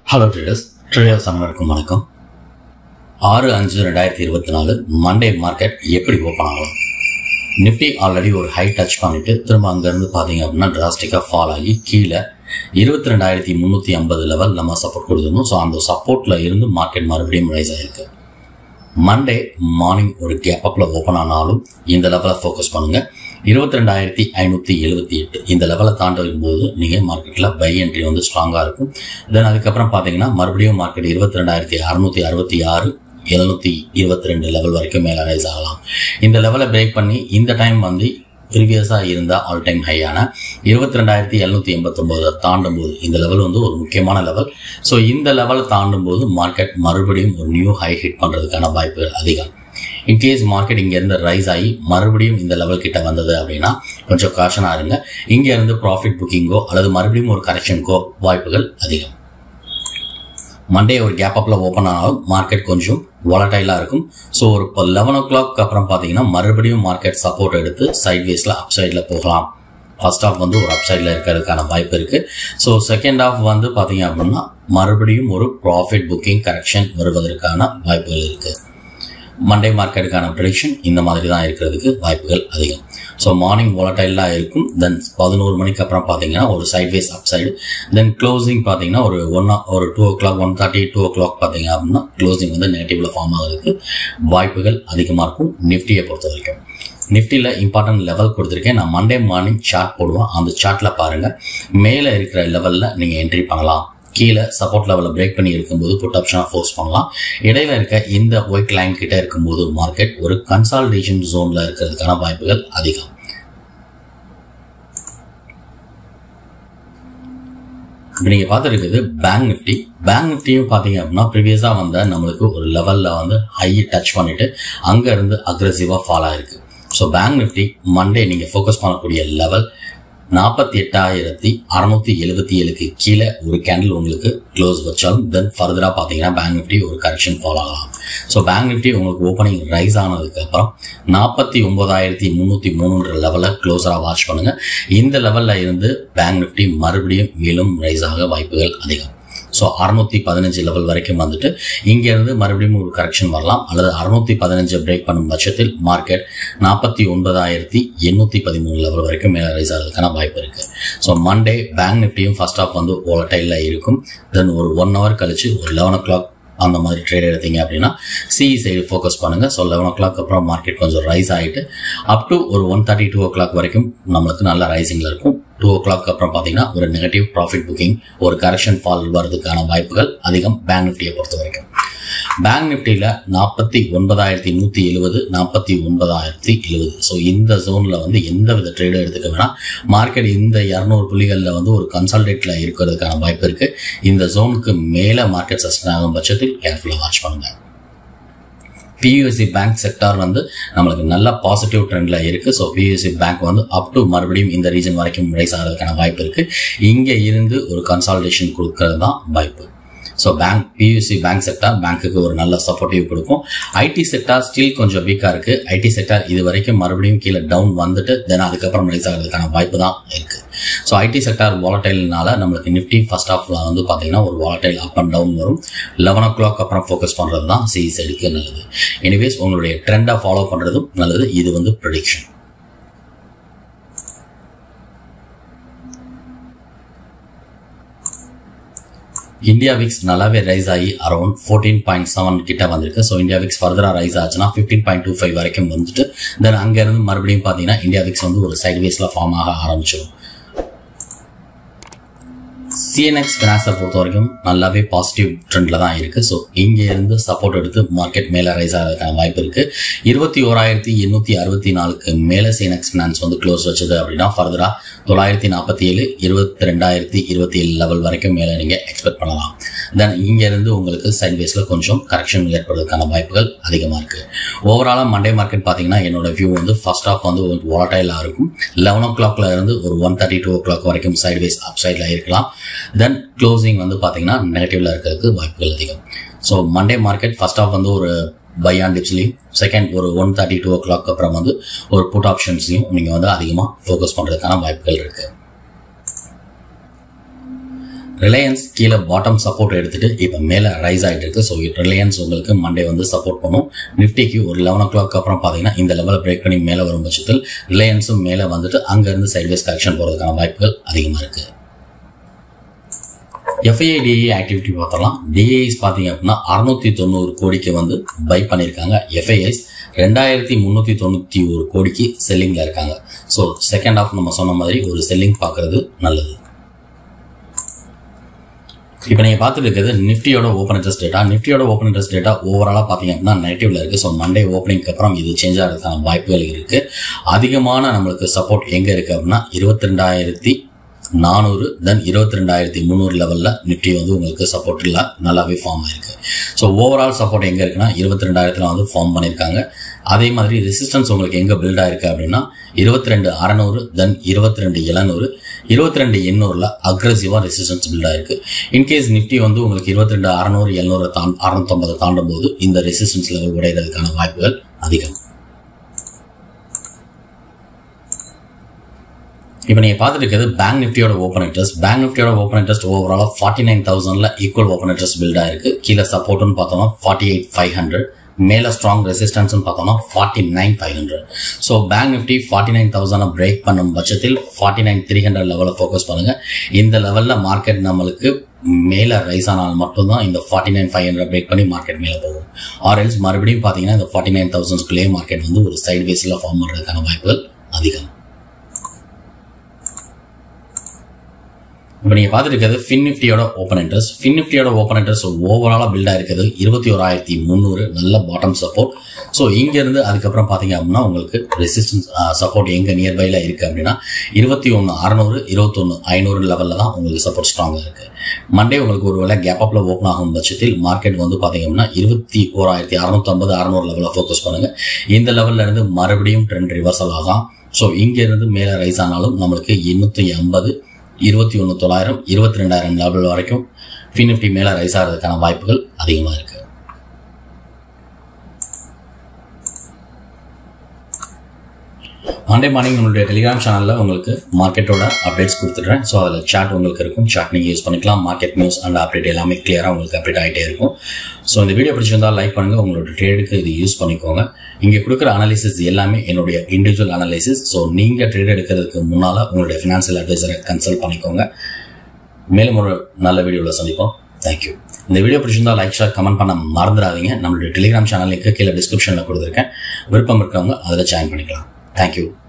hello traders traders அனைவருக்கும் வணக்கம் ஆறு அஞ்சு ரெண்டாயிரத்தி இருபத்தி நாலு மண்டே மார்க்கெட் எப்படி ஓப்பன் ஆகும் நிஃப்டி ஆல்ரெடி ஒரு ஹை டச் பண்ணிட்டு திரும்ப அங்கேருந்து பார்த்தீங்க அப்படின்னா டிராஸ்டிக்காக ஃபால் ஆகி கீழே இருபத்தி ரெண்டாயிரத்தி முந்நூற்றி ஐம்பது லெவல் நம்ம சப்போர்ட் கொடுத்துருந்தோம் ஸோ அந்த சப்போர்ட்டில் இருந்து மார்க்கெட் மறுபடியும் ரைஸ் ஆகிருக்கு மண்டே மார்னிங் ஒரு கேப் அப்பில் ஓப்பன் ஆனாலும் இந்த லெவலில் ஃபோக்கஸ் பண்ணுங்கள் இருபத்தி ரெண்டாயிரத்தி ஐநூற்றி எழுபத்தி எட்டு இந்த லெவலை தாண்டும் போது நீங்கள் மார்க்கெட்டில் பை என்ட்ரி வந்து ஸ்ட்ராங்காக இருக்கும் தென் அதுக்கப்புறம் பார்த்தீங்கன்னா மறுபடியும் மார்க்கெட் இருபத்தி ரெண்டாயிரத்தி அறுநூற்றி அறுபத்தி ஆறு எழுநூற்றி இருபத்தி ரெண்டு லெவல் வரைக்கும் மேலே ரைஸ் ஆகலாம் இந்த லெவலை பிரேக் பண்ணி இந்த டைம் வந்து ப்ரீவியஸாக இருந்த ஆல் டைம் ஹையான இருபத்தி ரெண்டாயிரத்தி எழுநூற்றி எண்பத்தொம்போதை தாண்டும் போது இந்த லெவல் வந்து ஒரு முக்கியமான லெவல் ஸோ இந்த லெவலை தாண்டும் போது மார்க்கெட் மறுபடியும் ஒரு நியூ ஹை ஹிட் பண்ணுறதுக்கான வாய்ப்புகள் அதிகம் இன்கேஸ் மார்க்கெட் இங்கேருந்து ரைஸ் ஆகி மறுபடியும் இந்த லெவல் கிட்ட வந்தது அப்படின்னா கொஞ்சம் காஷனாக இருங்க இங்கேருந்து ப்ராஃபிட் புக்கிங்கோ அல்லது மறுபடியும் ஒரு கரெக்ஷனுக்கோ வாய்ப்புகள் அதிகம் மண்டே ஒரு கேப் அப்பில் ஓப்பன் ஆனாலும் மார்க்கெட் கொஞ்சம் வாலட்டைலாக இருக்கும் ஸோ ஒரு இப்போ லெவன் ஓ கிளாக் அப்புறம் பார்த்தீங்கன்னா மறுபடியும் மார்க்கெட் சப்போர்ட் எடுத்து சைட் வேஸில் அப் சைடில் போகலாம் ஃபர்ஸ்ட் ஆஃப் வந்து ஒரு அப் சைடில் இருக்கிறதுக்கான வாய்ப்பு இருக்குது ஸோ செகண்ட் ஆஃப் வந்து பார்த்தீங்க அப்படின்னா மறுபடியும் ஒரு ப்ராஃபிட் புக்கிங் கரெக்ஷன் வருவதற்கான வாய்ப்புகள் இருக்குது மண்டே மார்க்கெட்டுக்கான ப்ரெடிக்ஷன் இந்த மாதிரி தான் இருக்கிறதுக்கு வாய்ப்புகள் அதிகம் ஸோ மார்னிங் வாலட்டைலாக இருக்கும் தென் பதினோரு மணிக்கு அப்புறம் பார்த்தீங்கன்னா ஒரு sideways up side then closing பார்த்தீங்கன்னா ஒரு ஒன் ஒரு two o'clock one thirty two o'clock பார்த்தீங்க அப்படின்னா க்ளோசிங் வந்து நெகட்டிவில் ஃபார்ம் ஆகிறதுக்கு வாய்ப்புகள் அதிகமாக இருக்கும் நிஃப்டியை பொறுத்த வரைக்கும் நிஃப்டியில் இம்பார்ட்டன்ட் லெவல் கொடுத்துருக்கேன் நான் மண்டே மார்னிங் சார்ட் போடுவேன் அந்த சார்ட்டில் பாருங்கள் மேலே இருக்கிற லெவலில் நீங்கள் என்ட்ரி பண்ணலாம் கீழே சப்போர்ட் லெவலில் பிரேக் பண்ணி இருக்கும்போது புட் ஆப்ஷனாக ஃபோர்ஸ் பண்ணலாம் இடையில இருக்க இந்த ஒயிட் லைன் கிட்ட இருக்கும்போது மார்க்கெட் ஒரு கன்சால்டேஷன் ஜோனில் இருக்கிறதுக்கான வாய்ப்புகள் அதிகம் இப்போ நீங்கள் பார்த்துருக்குது பேங்க் நிஃப்டி பேங்க் நிஃப்டியும் பார்த்தீங்க அப்படின்னா ப்ரீவியஸாக வந்த நம்மளுக்கு ஒரு லெவலில் வந்து ஹை டச் பண்ணிவிட்டு அங்கேருந்து அக்ரெசிவாக ஃபால் ஆயிருக்கு ஸோ பேங்க் நிஃப்டி மண்டே நீங்கள் ஃபோக்கஸ் பண்ணக்கூடிய லெவல் நாற்பத்தி எட்டாயிரத்தி அறநூத்தி எழுபத்தி ஏழுக்கு கீழே ஒரு கேண்டில் உங்களுக்கு க்ளோஸ் வச்சாலும் தென் ஃபர்தராக பார்த்தீங்கன்னா பேங்க் நிஃப்டி ஒரு கரெக்ஷன் ஃபாலோ ஆகலாம் ஸோ பேங்க் நிஃப்டி உங்களுக்கு ஓப்பனிங் ரைஸ் ஆனதுக்கு அப்புறம் நாற்பத்தி ஒன்பதாயிரத்தி முந்நூற்றி மூணுன்ற லெவலில் க்ளோஸராக வாட்ச் பண்ணுங்க இந்த லெவலில் இருந்து பேங்க் நிஃப்டி மறுபடியும் மேலும் ரைஸ் ஆக வாய்ப்புகள் அதிகம் ஸோ அறுநூத்தி பதினஞ்சு லெவல் வரைக்கும் வந்துட்டு இங்கேருந்து மறுபடியும் ஒரு கரெக்ஷன் வரலாம் அல்லது அறுநூத்தி பதினஞ்சு பிரேக் பண்ணும் பட்சத்தில் மார்க்கெட் நாற்பத்தி ஒன்பதாயிரத்தி எண்ணூற்றி பதிமூணு லெவல் வரைக்கும் மேலே ரைஸ் ஆகிறதுக்கான வாய்ப்பு இருக்குது ஸோ மண்டே பேங்க் நிஃப்டியும் ஃபர்ஸ்ட் ஆஃப் வந்து ஓலட்டைலில் இருக்கும் தென் ஒரு ஒன் ஹவர் கழிச்சு ஒரு லெவன் ஓ கிளாக் அந்த மாதிரி ட்ரேட் எடுத்தீங்க அப்படின்னா சிஇ சைடு ஃபோக்கஸ் பண்ணுங்கள் ஸோ லெவன் ஓ கிளாக் அப்புறம் மார்க்கெட் கொஞ்சம் ரைஸ் ஆகிட்டு அப் டு ஒரு one thirty two o'clock வரைக்கும் நம்மளுக்கு நல்ல ரைசிங்கில் இருக்கும் டூ ஓ கிளாக் அப்புறம் பார்த்தீங்கன்னா ஒரு நெகட்டிவ் ப்ராஃபிட் புக்கிங் ஒரு கரெக்ஷன் ஃபால் வரதுக்கான வாய்ப்புகள் அதிகம் பேங்க் நிஃப்டியை பொறுத்த வரைக்கும் பேங்க் நிஃப்டியில் நாற்பத்தி ஒன்பதாயிரத்தி நூற்றி எழுபது நாற்பத்தி ஒன்பதாயிரத்தி எழுபது ஸோ இந்த ஜோனில் வந்து எந்த வித ட்ரேடும் எடுத்துக்க வேணாம் மார்க்கெட் இந்த இரநூறு புள்ளிகளில் வந்து ஒரு கன்சல்டேட்டில் இருக்கிறதுக்கான வாய்ப்பு இருக்குது இந்த ஜோனுக்கு மேலே மார்க்கெட் சஸ்டன் ஆகும் பட்சத்தில் கேர்ஃபுல்லாக வாட்ச் பண்ணுங்கள் பியூஎஸ்சி பேங்க் செக்டார் வந்து நம்மளுக்கு நல்ல பாசிட்டிவ் ட்ரெண்டில் இருக்குது ஸோ பியூஎஸ்சி பேங்க் வந்து அப் டு மறுபடியும் இந்த ரீஜன் வரைக்கும் ரைஸ் ஆகிறதுக்கான வாய்ப்பு இருக்குது இங்கே இருந்து ஒரு கன்சால்டேஷன் கொடுக்கறது தான் வாய்ப்பு ஸோ பேங்க் பியூசி பேங்க் செக்டார் பேங்க்குக்கு ஒரு நல்ல சப்போர்ட்டிவ் கொடுக்கும் ஐடி செக்டார் ஸ்டில் கொஞ்சம் வீக்காக இருக்குது ஐடி செக்டார் இது வரைக்கும் மறுபடியும் கீழே டவுன் வந்துட்டு தென் அதுக்கப்புறம் ரைஸ் ஆகிறதுக்கான வாய்ப்பு தான் இருக்குது ஸோ ஐடி செக்டார் வாலட்டைல்னால நம்மளுக்கு நிஃப்டி ஃபர்ஸ்ட் ஆஃப்ல வந்து பார்த்தீங்கன்னா ஒரு வாலட்டைல் அப் அண்ட் டவுன் வரும் லெவன் ஓ கிளாக் அப்புறம் ஃபோக்கஸ் பண்ணுறது தான் சிஇ சைடுக்கு நல்லது எனிவேஸ் உங்களுடைய ட்ரெண்டை ஃபாலோ பண்ணுறதும் நல்லது இது வந்து ப்ரொடிக்ஷன் இந்தியா விக்ஸ் நல்லாவே ரைஸ் ஆகி அரௌண்ட் ஃபோர்டீன் பாயிண்ட் செவன் கிட்ட வந்திருக்கு ஸோ இந்தியா விக்ஸ் ஃபர்தராக ரைஸ் ஆச்சுன்னா ஃபிஃப்டீன் பாயிண்ட் டூ ஃபைவ் வரைக்கும் வந்துட்டு தென் அங்கேருந்து மறுபடியும் பார்த்தீங்கன்னா இந்தியா விக்ஸ் வந்து ஒரு சைட்வேஸில் ஃபார்ம் ஆக ஆரம்பிச்சிடும் சிஎன்எக்ஸ் ஃபினான்ஸை பொறுத்த வரைக்கும் நல்லாவே பாசிட்டிவ் ட்ரெண்டில் தான் இருக்குது ஸோ இங்கே இருந்து சப்போர்ட் எடுத்து மார்க்கெட் மேலே ரைஸ் ஆகிறதுக்கான வாய்ப்பு இருக்குது இருபத்தி ஓராயிரத்தி எண்ணூற்றி அறுபத்தி நாலுக்கு மேலே சிஎன்எக்ஸ் ஃபினான்ஸ் வந்து க்ளோஸ் வச்சது அப்படின்னா ஃபர்தராக தொள்ளாயிரத்தி நாற்பத்தி ஏழு இருபத்தி ரெண்டாயிரத்தி இருபத்தி ஏழு லெவல் வரைக்கும் மேலே நீங்கள் எக்ஸ்பெக்ட் பண்ணலாம் தென் இங்கேருந்து உங்களுக்கு சைட்வேஸில் கொஞ்சம் கரெக்ஷன் ஏற்படுறதுக்கான வாய்ப்புகள் அதிகமாக இருக்குது ஓவராலாக மண்டே மார்க்கெட் பார்த்தீங்கன்னா என்னோட வியூ வந்து ஃபர்ஸ்ட் ஆஃப் வந்து ஒரு வாலட்டைலாக இருக்கும் லெவன் ஓ கிளாக்ல இருந்து ஒரு one thirty two o'clock வரைக்கும் சைட்வேஸ் அப் சைடில் இருக்கலாம் தென் க்ளோசிங் வந்து பார்த்தீங்கன்னா நெகட்டிவ்ல இருக்கிறதுக்கு வாய்ப்புகள் அதிகம் so Monday market first half வந்து ஒரு பை ஆன் டிப்ஸ்லையும் செகண்ட் ஒரு one thirty two o'clock அப்புறம் வந்து ஒரு புட் ஆப்ஷன்ஸையும் நீங்கள் வந்து அதிகமாக ஃபோக்கஸ் பண்ணுறதுக்கான வாய்ப்புகள் இருக்குது ரிலையன்ஸ் கீழே பாட்டம் சப்போர்ட் எடுத்துட்டு இப்போ மேலே ரைஸ் ஆகிட்டு இருக்கு ஸோ ரிலையன்ஸ் உங்களுக்கு மண்டே வந்து சப்போர்ட் பண்ணும் நிஃப்டிக்கு ஒரு லெவன் ஓ கிளாக் அப்புறம் பார்த்தீங்கன்னா இந்த லெவலை பிரேக் பண்ணி மேலே வரும் பட்சத்தில் ரிலையன்ஸும் மேலே வந்துட்டு அங்கேருந்து சைட்வேஸ் கரெக்ஷன் போகிறதுக்கான வாய்ப்புகள் அதிகமாக இருக்குது எஃப்ஐஐடிஏ ஆக்டிவிட்டி பார்த்தலாம் டிஏஎஸ் பார்த்தீங்க அப்படின்னா அறுநூத்தி தொண்ணூறு கோடிக்கு வந்து பை பண்ணியிருக்காங்க எஃப்ஐஎஸ் ரெண்டாயிரத்தி முந்நூற்றி தொண்ணூற்றி ஒரு கோடிக்கு செல்லிங்கில் இருக்காங்க ஸோ செகண்ட் ஆஃப் நம்ம சொன்ன மாதிரி ஒரு செல்லிங் பார்க்கறது நல்லது இப்போ நீங்கள் பார்த்துட்டு இருக்கிறது நிஃப்டியோட ஓப்பன் இன்ட்ரெஸ்ட் டேட்டா நிஃப்டியோட ஓப்பன் இன்ட்ரெஸ்ட் டேட்டா ஓவராலாக பார்த்தீங்க அப்படின்னா நெகட்டிவ்ல இருக்குது ஸோ மண்டே ஓப்பனிங்க்கு அப்புறம் இது சேஞ்ச் ஆகிறதுக்கான வாய்ப்புகள் இருக்குது அதிகமான நம்மளுக்கு சப்போர்ட் எங்கே இருக்குது அப்படின்னா இருபத்தி ரெண்டாயிரத்தி நானூறு தென் இருபத்தி ரெண்டாயிரத்தி முந்நூறு லெவலில் நிஃப்டி வந்து உங்களுக்கு சப்போர்ட் இல்லை நல்லாவே ஃபார்ம் ஆயிருக்கு ஸோ ஓவரால் சப்போர்ட் எங்கே இருக்குன்னா இருபத்தி ரெண்டாயிரத்தில் வந்து ஃபார்ம் பண்ணியிருக்காங்க அதே மாதிரி ரெசிஸ்டன்ஸ் உங்களுக்கு எங்கே பில்ட் ஆயிருக்கு அப்படின்னா இருபத்தி ரெண்டு அறநூறு தென் இருபத்தி ரெண்டு எழுநூறு இருபத்தி ரெண்டு எண்ணூறில் அக்ரெசிவாக ரெசிஸ்டன்ஸ் பில்ட் ஆயிருக்கு இன்கேஸ் நிஃப்டி வந்து உங்களுக்கு இருபத்தி ரெண்டு அறநூறு எழுநூறு தான் அறுநூத்தொம்பது தாண்டும் போது இந்த ரெசிஸ்டன்ஸ் லெவல் உடையிறதுக்கான வாய்ப்புகள் அதிகம் இப்போ நீங்கள் பார்த்துட்டு இருக்கிறது பேங்க் நிஃப்டியோட ஓப்பன் இன்ட்ரெஸ்ட் பேங்க் நிஃப்டியோட ஓப்பன் இன்ட்ரெஸ்ட் ஓவராலாக ஃபார்ட்டி நைன் தௌசண்டில் ஈக்குவல் ஓப்பன் இன்ட்ரெஸ்ட் பில்ட் ஆயிருக்கு கீழே சப்போர்ட்னு பார்த்தோம்னா ஃபார்ட்டி எயிட் ஃபைவ் ஹண்ட்ரட் மேலே ஸ்ட்ராங் ரெசிஸ்டன்ஸ்னு பார்த்தோம்னா forty nine five hundred so bank Nifty forty nine தௌசண்டை பிரேக் பண்ணும் பட்சத்தில் ஃபார்ட்டி நைன் த்ரீ ஹண்ட்ரட் லெவலில் ஃபோக்கஸ் பண்ணுங்கள் இந்த லெவலில் மார்க்கெட் நம்மளுக்கு மேலே ரைஸ் ஆனால் மட்டும்தான் இந்த forty nine five hundred break பண்ணி மார்க்கெட் மேலே போகும் ஆர்எல்ஸ் மறுபடியும் பார்த்தீங்கன்னா இந்த ஃபார்ட்டி நைன் தௌசண்ட்ஸ்குள்ளேயே மார்க்கெட் வந்து ஒரு சைட் வேஸில் ஃபார்ம் பண்ணுறதுக்கான வாய்ப்புகள் அதிகம் இப்போ நீங்கள் பார்த்துட்டு இருக்கிறது ஃபின் நிஃப்டியோட ஓப்பன் இன்ட்ரெஸ்ட் ஃபின் நிஃப்டியோட ஓப்பன் இன்ட்ரெஸ்ட் ஓவராலாக பில்ட் ஆயிருக்கிறது இருபத்தி ஓராயிரத்தி முந்நூறு நல்ல பாட்டம் சப்போர்ட் ஸோ இங்கேருந்து அதுக்கப்புறம் பார்த்தீங்க அப்படின்னா உங்களுக்கு ரெசிஸ்டன்ஸ் சப்போர்ட் எங்கே நியர்பையில் இருக்குது அப்படின்னா இருபத்தி ஒன்று அறநூறு இருபத்தொன்று ஐநூறு லெவலில் தான் உங்களுக்கு சப்போர்ட் ஸ்ட்ராங்காக இருக்குது மண்டே உங்களுக்கு ஒரு வேளை கேப் அப்பில் ஓப்பன் ஆகும் பட்சத்தில் மார்க்கெட் வந்து பார்த்தீங்க அப்படின்னா இருபத்தி ஓராயிரத்தி அறநூற்றம்பது அறநூறு லெவலில் ஃபோக்கஸ் பண்ணுங்கள் இந்த லெவலில் இருந்து மறுபடியும் ட்ரெண்ட் ரிவர்சல் ஆகும் ஸோ இங்கேருந்து மேலே ரைஸ் ஆனாலும் நம்மளுக்கு எண்ணூற்றி ஐம்பது இருபத்தி ஒன்று தொள்ளாயிரம் இருபத்தி ரெண்டாயிரம் லெவல் வரைக்கும் ஃபின் நிஃப்டி மேலே ரைஸ் ஆகிறதுக்கான வாய்ப்புகள் அதிகமாக இருக்குது மண்டே மார்னிங் நம்மளுடைய டெலிகிராம் சேனலில் உங்களுக்கு மார்க்கெட்டோட அப்டேட்ஸ் கொடுத்துட்றேன் ஸோ அதில் சாட் உங்களுக்கு இருக்கும் சாட் நீங்கள் யூஸ் பண்ணிக்கலாம் மார்க்கெட் நியூஸ் அண்ட் அப்டேட் எல்லாமே கிளியராக உங்களுக்கு அப்டேட் ஆகிட்டே இருக்கும் ஸோ இந்த வீடியோ பிடிச்சிருந்தால் லைக் பண்ணுங்கள் உங்களோட ட்ரேடுக்கு இது யூஸ் பண்ணிக்கோங்க இங்கே கொடுக்குற அனாலிசிஸ் எல்லாமே என்னுடைய இண்டிவிஜுவல் அனாலிசிஸ் ஸோ நீங்கள் ட்ரேட் எடுக்கிறதுக்கு முன்னால் உங்களுடைய ஃபினான்ஷியல் அட்வைசரை கன்சல்ட் பண்ணிக்கோங்க மேலும் ஒரு நல்ல வீடியோவில் சந்திப்போம் தேங்க்யூ இந்த வீடியோ பிடிச்சிருந்தா லைக் ஷேர் கமெண்ட் பண்ண மறந்துடாதீங்க நம்மளுடைய டெலிகிராம் சேனல் லிங்க் கீழே டிஸ்கிரிப்ஷனில் கொடுத்துருக்கேன் விருப்பம் இருக்கவங்க அதில் ஜாயின் பண்ணிக்கலாம் தேங்க்யூ